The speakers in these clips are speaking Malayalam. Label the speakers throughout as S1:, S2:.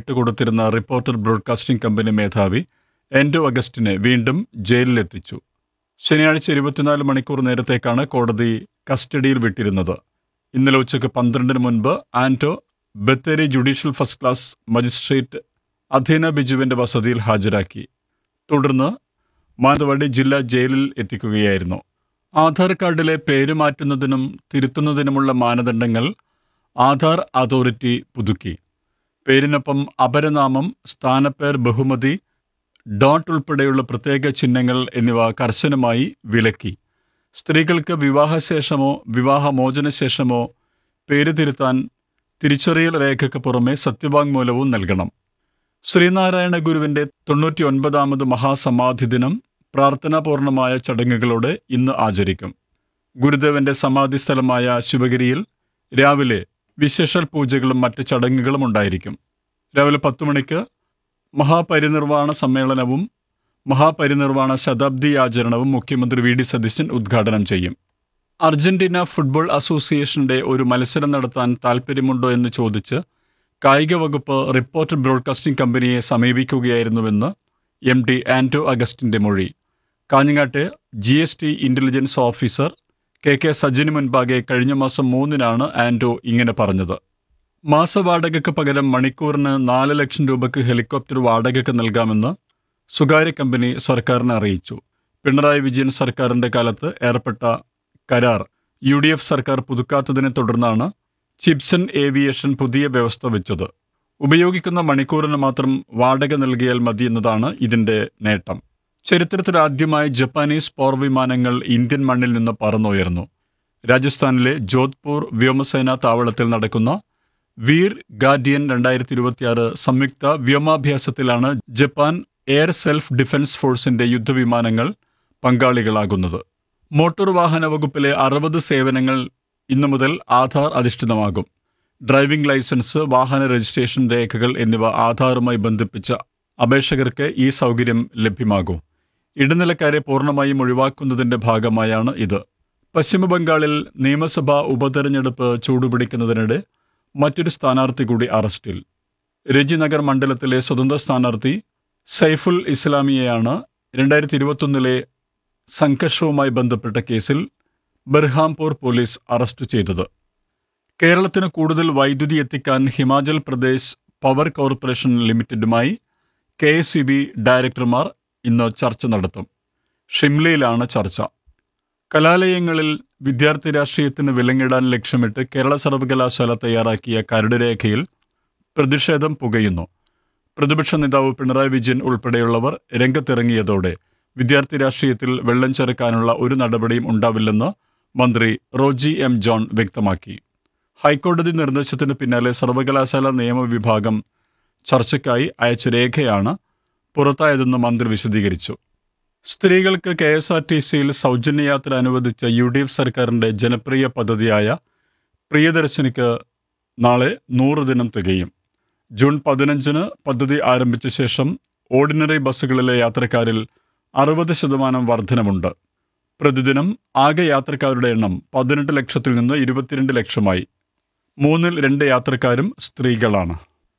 S1: വിട്ടുകൊടുത്തിരുന്ന റിപ്പോർട്ടർ ബ്രോഡ്കാസ്റ്റിംഗ് കമ്പനി മേധാവി എൻഡോ അഗസ്റ്റിനെ വീണ്ടും ജയിലിലെത്തിച്ചു ശനിയാഴ്ച ഇരുപത്തിനാല് മണിക്കൂർ നേരത്തേക്കാണ് കോടതി കസ്റ്റഡിയിൽ വിട്ടിരുന്നത് ഇന്നലെ ഉച്ചയ്ക്ക് പന്ത്രണ്ടിന് മുൻപ് Anto Bathery judicial first class magistrate അധീന ബിജുവിന്റെ വസതിയിൽ ഹാജരാക്കി തുടർന്ന് മാനന്തവാടി ജില്ലാ ജയിലിൽ എത്തിക്കുകയായിരുന്നു ആധാർ കാർഡിലെ പേര് മാറ്റുന്നതിനും തിരുത്തുന്നതിനുമുള്ള മാനദണ്ഡങ്ങൾ ആധാർ അതോറിറ്റി പുതുക്കി പേരിനൊപ്പം അപരനാമം സ്ഥാനപ്പേർ ബഹുമതി ഡോട്ട് ഉൾപ്പെടെയുള്ള പ്രത്യേക ചിഹ്നങ്ങൾ എന്നിവ കർശനമായി വിലക്കി സ്ത്രീകൾക്ക് വിവാഹശേഷമോ വിവാഹമോചനശേഷമോ പേര് തിരുത്താൻ തിരിച്ചറിയൽ രേഖയ്ക്ക് പുറമെ സത്യവാങ്മൂലവും നൽകണം ശ്രീനാരായണ ഗുരുവിന്റെ തൊണ്ണൂറ്റി ഒൻപതാമത് മഹാസമാധി ദിനം പ്രാർത്ഥനാപൂർണമായ ചടങ്ങുകളോടെ ഇന്ന് ആചരിക്കും ഗുരുദേവന്റെ സമാധി സ്ഥലമായ ശിവഗിരിയിൽ രാവിലെ വിശേഷൽ പൂജകളും മറ്റ് ചടങ്ങുകളും ഉണ്ടായിരിക്കും രാവിലെ പത്തു മണിക്ക് മഹാപരിനിർവാണ സമ്മേളനവും മഹാപരിനിർവാണ ശതാബ്ദി ആചരണവും മുഖ്യമന്ത്രി വി ഡി സതീശൻ ഉദ്ഘാടനം ചെയ്യും അർജന്റീന ഫുട്ബോൾ അസോസിയേഷന്റെ ഒരു മത്സരം നടത്താൻ താൽപ്പര്യമുണ്ടോ എന്ന് ചോദിച്ച് കായിക വകുപ്പ് റിപ്പോർട്ടർ ബ്രോഡ്കാസ്റ്റിംഗ് കമ്പനിയെ സമീപിക്കുകയായിരുന്നുവെന്ന് എം ഡി ആന്റോ അഗസ്റ്റിന്റെ മൊഴി കാഞ്ഞങ്ങാട്ടെ G S T intelligence officer K K സജിന് മുൻപാകെ കഴിഞ്ഞ മാസം മൂന്നിനാണ് ആന്റോ ഇങ്ങനെ പറഞ്ഞത് മാസവാടകയ്ക്ക് പകരം മണിക്കൂറിന് നാല് ലക്ഷം രൂപയ്ക്ക് ഹെലികോപ്റ്റർ വാടകയ്ക്ക് നൽകാമെന്ന് സ്വകാര്യ കമ്പനി സർക്കാരിനെ അറിയിച്ചു പിണറായി വിജയൻ സർക്കാരിന്റെ കാലത്ത് ഏർപ്പെട്ട കരാർ യു ഡി എഫ് സർക്കാർ പുതുക്കാത്തതിനെ തുടർന്നാണ് ചിപ്സൺ ഏവിയേഷൻ പുതിയ വ്യവസ്ഥ വെച്ചത് ഉപയോഗിക്കുന്ന മണിക്കൂറിന് മാത്രം വാടക നൽകിയാൽ മതി എന്നതാണ് ഇതിന്റെ നേട്ടം ചരിത്രത്തിൽ ആദ്യമായി ജപ്പാനീസ് പോർ വിമാനങ്ങൾ ഇന്ത്യൻ മണ്ണിൽ നിന്ന് പറന്നുയർന്നു രാജസ്ഥാനിലെ ജോധ്പൂർ വ്യോമസേനാ താവളത്തിൽ നടക്കുന്ന വീർ ഗാർഡിയൻ രണ്ടായിരത്തി ഇരുപത്തിയാറ് സംയുക്ത വ്യോമാഭ്യാസത്തിലാണ് ജപ്പാൻ എയർ സെൽഫ് ഡിഫൻസ് ഫോഴ്സിന്റെ യുദ്ധവിമാനങ്ങൾ പങ്കാളികളാകുന്നത് മോട്ടോർ വാഹന വകുപ്പിലെ അറുപത് സേവനങ്ങൾ ഇന്നു മുതൽ ആധാർ അധിഷ്ഠിതമാകും ഡ്രൈവിംഗ് ലൈസൻസ് വാഹന രജിസ്ട്രേഷൻ രേഖകൾ എന്നിവ ആധാറുമായി ബന്ധിപ്പിച്ച അപേക്ഷകർക്ക് ഈ സൗകര്യം ലഭ്യമാകും ഇടനിലക്കാരെ പൂർണ്ണമായും ഒഴിവാക്കുന്നതിന്റെ ഭാഗമായാണ് ഇത് പശ്ചിമബംഗാളിൽ നിയമസഭാ ഉപതെരഞ്ഞെടുപ്പ് ചൂടുപിടിക്കുന്നതിനിടെ മറ്റൊരു സ്ഥാനാർത്ഥി കൂടി അറസ്റ്റിൽ രജിനഗർ മണ്ഡലത്തിലെ സ്വതന്ത്ര സ്ഥാനാർത്ഥി സൈഫുൽ ഇസ്ലാമിയെയാണ് രണ്ടായിരത്തി ഇരുപത്തൊന്നിലെ സംഘർഷവുമായി ബന്ധപ്പെട്ട കേസിൽ ബർഹാംപൂർ പോലീസ് അറസ്റ്റ് ചെയ്തത് കേരളത്തിന് കൂടുതൽ വൈദ്യുതി എത്തിക്കാൻ ഹിമാചൽ പ്രദേശ് പവർ കോർപ്പറേഷൻ ലിമിറ്റഡുമായി കെ എസ് സി ബി ഡയറക്ടർമാർ ഇന്ന് ചർച്ച നടത്തും ഷിംലയിലാണ് ചർച്ച കലാലയങ്ങളിൽ വിദ്യാർത്ഥി രാഷ്ട്രീയത്തിന് വിലങ്ങിടാൻ ലക്ഷ്യമിട്ട് കേരള സർവകലാശാല തയ്യാറാക്കിയ കരടുരേഖയിൽ പ്രതിഷേധം പുകയുന്നു പ്രതിപക്ഷ നേതാവ് പിണറായി വിജയൻ ഉൾപ്പെടെയുള്ളവർ രംഗത്തിറങ്ങിയതോടെ വിദ്യാർത്ഥി രാഷ്ട്രീയത്തിൽ വെള്ളം ചെറുക്കാനുള്ള ഒരു നടപടിയും ഉണ്ടാവില്ലെന്ന് മന്ത്രി റോജി എം ജോൺ വ്യക്തമാക്കി ഹൈക്കോടതി നിർദ്ദേശത്തിന് പിന്നാലെ സർവകലാശാല നിയമവിഭാഗം ചർച്ചയ്ക്കായി അയച്ച രേഖയാണ് പുറത്തായതെന്ന് മന്ത്രി വിശദീകരിച്ചു സ്ത്രീകൾക്ക് കെ എസ് ആർ ടി സിയിൽ സൗജന്യ യാത്ര അനുവദിച്ച യു ഡി എഫ് സർക്കാരിന്റെ ജനപ്രിയ പദ്ധതിയായ പ്രിയദർശിനിക്ക് നാളെ നൂറ് ദിനം തികയും ജൂൺ പതിനഞ്ചിന് പദ്ധതി ആരംഭിച്ച ശേഷം ഓർഡിനറി ബസ്സുകളിലെ യാത്രക്കാരിൽ അറുപത് ശതമാനം വർധനമുണ്ട് പ്രതിദിനം ആകെ യാത്രക്കാരുടെ എണ്ണം പതിനെട്ട് ലക്ഷത്തിൽ നിന്ന് ഇരുപത്തിരണ്ട് ലക്ഷമായി മൂന്നിൽ രണ്ട് യാത്രക്കാരും സ്ത്രീകളാണ്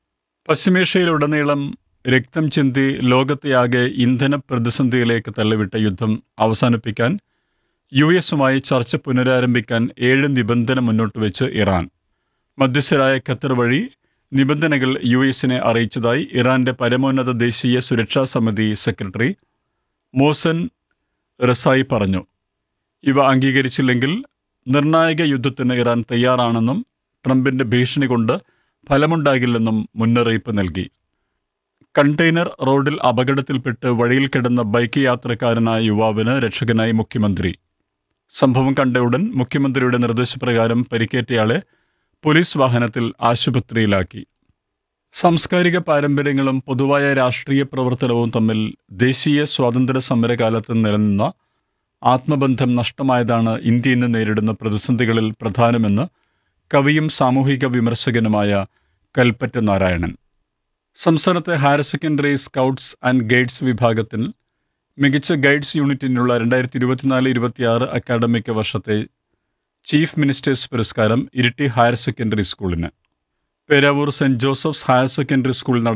S1: പശ്ചിമേഷ്യയിലുടനീളം രക്തം ചിന്തി ലോകത്തെയാകെ ഇന്ധന പ്രതിസന്ധിയിലേക്ക് തള്ളിവിട്ട യുദ്ധം അവസാനിപ്പിക്കാൻ യു എസുമായി ചർച്ച പുനരാരംഭിക്കാൻ ഏഴ് നിബന്ധന മുന്നോട്ട് വെച്ച് ഇറാൻ മധ്യസ്ഥരായ ഖത്തർ വഴി നിബന്ധനകൾ യു എസിനെ അറിയിച്ചതായി ഇറാന്റെ പരമോന്നത ദേശീയ സുരക്ഷാ സമിതി സെക്രട്ടറി മോസൻ റസായി പറഞ്ഞു ഇവ അംഗീകരിച്ചില്ലെങ്കിൽ നിർണായക യുദ്ധത്തിന് ഇറാൻ തയ്യാറാണെന്നും ട്രംപിന്റെ ഭീഷണി കൊണ്ട് ഫലമുണ്ടാകില്ലെന്നും മുന്നറിയിപ്പ് നൽകി കണ്ടെയ്നർ റോഡിൽ അപകടത്തിൽപ്പെട്ട് വഴിയിൽ കിടന്ന ബൈക്ക് യാത്രക്കാരനായ യുവാവിന് രക്ഷകനായി മുഖ്യമന്ത്രി സംഭവം കണ്ട ഉടൻ മുഖ്യമന്ത്രിയുടെ നിർദ്ദേശപ്രകാരം പരിക്കേറ്റയാളെ പോലീസ് വാഹനത്തിൽ ആശുപത്രിയിലാക്കി സാംസ്കാരിക പാരമ്പര്യങ്ങളും പൊതുവായ രാഷ്ട്രീയ പ്രവർത്തനവും തമ്മിൽ ദേശീയ സ്വാതന്ത്ര്യ സമരകാലത്ത് നിലനിന്ന ആത്മബന്ധം നഷ്ടമായതാണ് ഇന്ത്യ ഇന്ന് നേരിടുന്ന പ്രതിസന്ധികളിൽ പ്രധാനമെന്ന് കവിയും സാമൂഹിക വിമർശകനുമായ കൽപ്പറ്റ നാരായണൻ സംസ്ഥാനത്തെ higher secondary scouts and guides വിഭാഗത്തിൽ മികച്ച ഗൈഡ്സ് യൂണിറ്റിനുള്ള രണ്ടായിരത്തി ഇരുപത്തിനാല് ഇരുപത്തിയാറ് അക്കാഡമിക വർഷത്തെ ചീഫ് മിനിസ്റ്റേഴ്സ് പുരസ്കാരം ഇരിട്ടി ഹയർ സെക്കൻഡറി സ്കൂളിന് Peravoor saint Joseph's higher secondary school നട